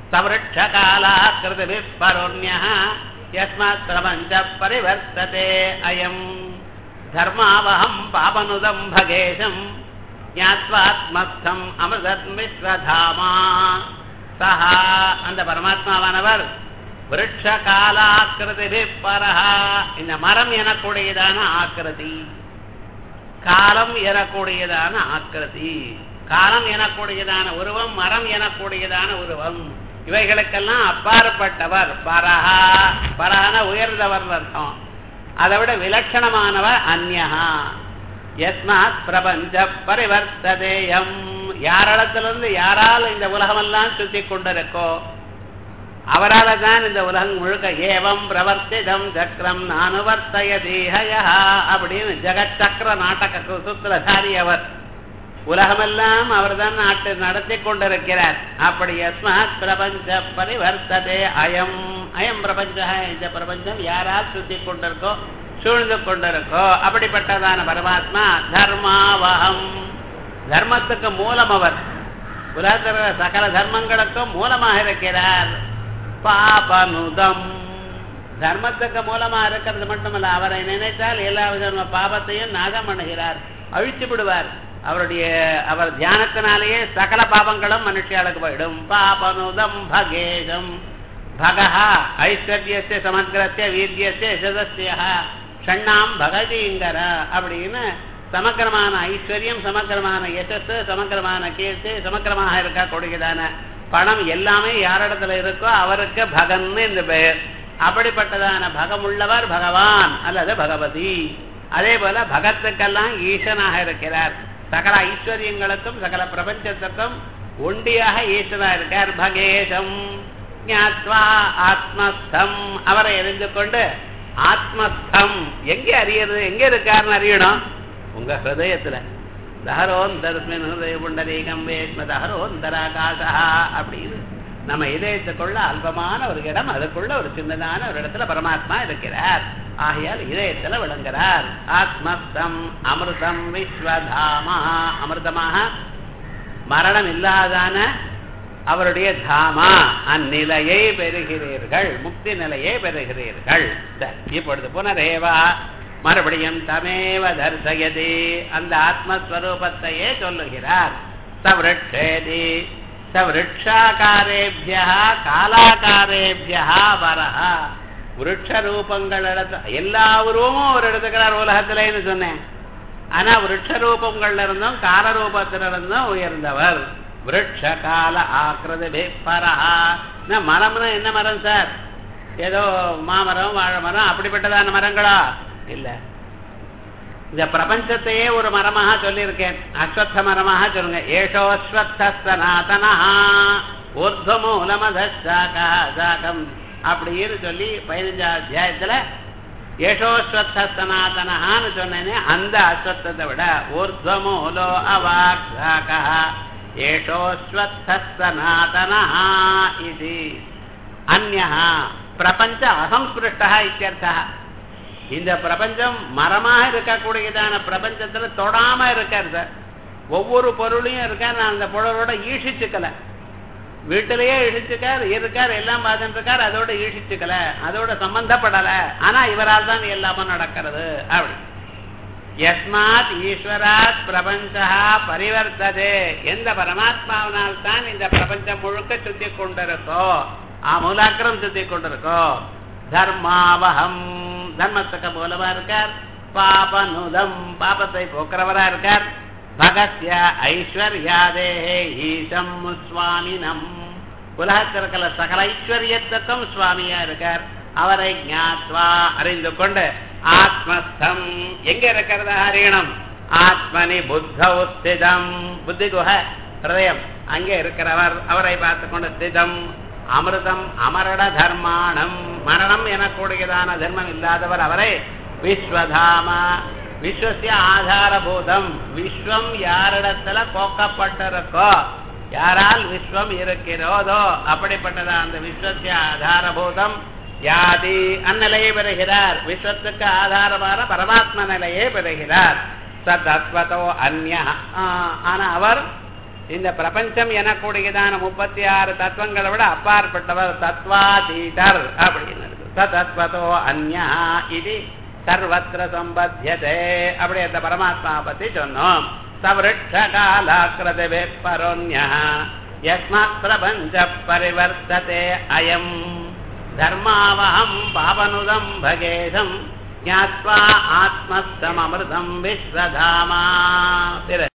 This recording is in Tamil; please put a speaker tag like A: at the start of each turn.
A: சவருட்சகாலாக்கிருதிபிः பரோண்யः யஸ்மாத் பிரபஞ்ச பரிவர்த்ததே அயம் தர்மாவகம் பாபனுதம் பகேஷம் ஞாத்வாத்மஸ்தம் அமிர்தத் விஸ்வதாமா சஹா அந்த பரமாத்மாவானவர் விருட்ச காலாக்கிருதி பரஹா இந்த மரம் எனக்கூடியதான ஆக்கிருதி காலம் எனக்கூடியதான ஆக்கிருதி காலம் எனக்கூடியதான உருவம் மரம் எனக்கூடியதான உருவம் இவைகளுக்கெல்லாம் அப்பாற்பட்டவர் பரஹா பரஹன உயர்ந்தவர் அர்த்தம் அதை விட விலட்சணமானவர் அந்யஹா யஸ்மாத் பிரபஞ்ச பரிவர்த்ததேயம் யாரிடத்திலிருந்து யாரால் இந்த உலகமெல்லாம் சுத்தி கொண்டிருக்கோ அவரால் தான் இந்த உலகம் முழுக்க ஏவம் பிரவர்த்திதம் சக்கரம் நானுவர்த்தய தேகயா அப்படின்னு ஜெகத் சக்கர நாட்டக சூத்திரதாரி அவர் உலகமெல்லாம் அவர் தான் நாட்டு நடத்தி கொண்டிருக்கிறார் அப்படி யஸ்மாத் பிரபஞ்ச பரிவர்த்ததே அயம் அயம் பிரபஞ்ச இந்த பிரபஞ்சம் யாரால் சுத்தி கொண்டிருக்கோ சூழ்ந்து கொண்டிருக்கோ அப்படிப்பட்டதான பரமாத்மா தர்மாவகம் தர்மத்துக்கு மூலம் அவர் உலகத்தில் சகல தர்மங்களுக்கும் மூலமாக இருக்கிறார் பாபனுதம் தர்மத்துக்கு மூலமா இருக்கிறது மட்டுமல்ல அவரை நினைத்தால் எல்லா விதமான பாபத்தையும் நாகம் பண்ணுகிறார் அழித்து விடுவார் அவருடைய அவர் தியானத்தினாலேயே சகல பாபங்களும் மனுஷியாளுக்கு போயிடும் பாபனுதம் பகேஷம் பகஹா ஐஸ்வர்யஸ்ய சமக்கிரஸ்ய வீரியஸ்ய யசதஸ்ய ஷண்ணாம் பகதீங்கர அப்படின்னு சமக்கிரமான ஐஸ்வர்யம் சமக்கிரமான யசஸ் சமக்கிரமான கீர்த்தி சமக்கிரமாக இருக்க கூடியதான பணம் எல்லாமே யாரிடத்துல இருக்கோ அவருக்கு பகன்னு இந்த பெயர் அப்படிப்பட்டதான பகமுள்ளவர் பகவான் அல்லது பகவதி அதே போல பகத்துக்கெல்லாம் ஈசனாக இருக்கிறார் சகல ஐஸ்வர்யங்களுக்கும் சகல பிரபஞ்சத்துக்கும் ஒண்டியாக ஈசனா இருக்கார் பகேஷம் ஞாத்வா ஆத்மஸ்தம் அவரை அறிந்து கொண்டு ஆத்மஸ்தம் எங்க அறியறது எங்க இருக்காருன்னு அறியணும் உங்க ஹிருதயத்துல தஹரோந்தரஸ்மின் ஹிருதய புண்டரீகம் வேத்ம தஹரோந்தராகாசா அப்படின்னு நம்ம இதயத்துக்குள்ள அல்பமான ஒரு இடம் அதுக்குள்ள ஒரு சின்னதான ஒரு இடத்துல பரமாத்மா இருக்கிறார் ஆகையால் இதயத்துல விளங்குறார் ஆத்மஸ்தம் அமிர்தம் விஸ்வதாமா அமிர்தமாக மரணம் இல்லாதான அவருடைய தாமா அந்நிலையை பெறுகிறீர்கள் முக்தி நிலையை பெறுகிறீர்கள் சரி, இப்பொழுது புனரேவா மறுபடியும் தமேவ தர்சயதி அந்த ஆத்மஸ்வரூபத்தையே சொல்லுகிறார் சவிருட்சேதி சவிருட்சாக்காரேபியா காலாக்காரேபியா வரஹ விருட்ச ரூபங்கள் எல்லா உருவமும் அவர் எடுத்துக்கிறார் உலகத்திலேன்னு சொன்னேன் ஆனா விருட்ச ரூபங்கள்ல இருந்தும் கால ரூபத்துல இருந்தும் உயர்ந்தவர் விருட்ச கால ஆக்கிருதி பரஹா மரம்னா என்ன மரம் சார் ஏதோ மாமரம் வாழை மரம் அப்படிப்பட்டதான மரங்களா இல்ல இந்த பிரபஞ்சத்தையே ஒரு மரமாக சொல்லியிருக்கேன் அஸ்வத்த மரமாக சொல்லுங்க ஏஷோஸ்வத்த சனாதனா ஊர்துவமூலமதாகம் அப்படின்னு சொல்லி பதினஞ்சாம் அத்தியாயத்துல ஏஷோஸ்வத்த சனாதனஹான்னு சொன்னேனே அந்த அஸ்வத்தத்தை விட ஊர்துவமூலோ அவாக்ஷாகா ஏஷோஸ்வத்த சனாதனஹா இது அந்யா பிரபஞ்ச அசம்ஸ்பிருஷ்டா இத்தியர்த்தா இந்த பிரபஞ்சம் மரமாக இருக்கக்கூடியதான பிரபஞ்சத்துல தொடாம இருக்கார் சார் ஒவ்வொரு பொருளையும் இருக்கார் நான் அந்த பொருளோட ஈஷிச்சுக்கல வீட்டிலேயே இழிச்சுக்கார் இருக்கார் எல்லாம் பார்த்துட்டு இருக்கார் அதோட ஈஷிச்சுக்கல அதோட சம்பந்தப்படல ஆனா இவரால் தான் எல்லாமும் நடக்கிறது அப்படி யஸ்மாத் ஈஸ்வராத் பிரபஞ்சா பரிவர்த்ததே எந்த பரமாத்மாவினால் தான் இந்த பிரபஞ்சம் முழுக்க சுத்தி கொண்டிருக்கோ ஆமூலாக்கிரம் சுத்தி கொண்டிருக்கோ தர்மாவகம் தர்மத்துக்கு மூலமா இருக்கார் பாபனுதம் பாபத்தை போக்குறவரா இருக்கார் பகத்ய ஐஸ்வர்யாதே ஈசம் சுவாமினம் உலகத்திற்கல சகல ஐஸ்வர்யத்துக்கும் சுவாமியா இருக்கார் அவரை ஞாத்வா அறிந்து கொண்டு ஆத்மஸ்தம் எங்க இருக்கிறதா அறியணும் ஆத்மனி புத்த ஸ்திதம் புத்தி குஹ ஹிருதயம் அங்கே இருக்கிறவர் அவரை பார்த்து கொண்டு ஸ்திதம் அமிர்தம் அமரட தர்மாணம் மரணம் எனக்கூடியதான தர்மம் இல்லாதவர் அவரை விஸ்வதாமா விஸ்வசிய ஆதாரபூதம் விஸ்வம் யாரிடத்துல கோக்கப்பட்டிருக்கோ யாரால் விஸ்வம் இருக்கிறோதோ அப்படிப்பட்டதா அந்த விஸ்வசிய ஆதாரபூதம் யாதி அந்நிலையை பெறுகிறார் விஸ்வத்துக்கு ஆதாரமான பரமாத்ம நிலையை பெறுகிறார் சதத்வதோ அந்யா ஆனா அவர் இந்த பிரபஞ்சம் எனக்கூடியதான முப்பத்தி ஆறு தத்துவங்களை விட அப்பாற்பட்டவர் தத்வாதீதர் அப்படின்னு இருக்கு தத்வதோ அந்யா இது சர்வத்திர சம்பத்தியதே அப்படி அந்த பரமாத்மாவை பத்தி சொன்னோம் சவருட்ச காலாக்கிரதவே பரோன்யா யஸ்மாத் பிரபஞ்ச பரிவர்த்ததே அயம் தர்மாவகம் பாவனுதம் பகேதம் ஞாத்வா ஆத்மஸ்தமமிருதம் விஸ்வதாமா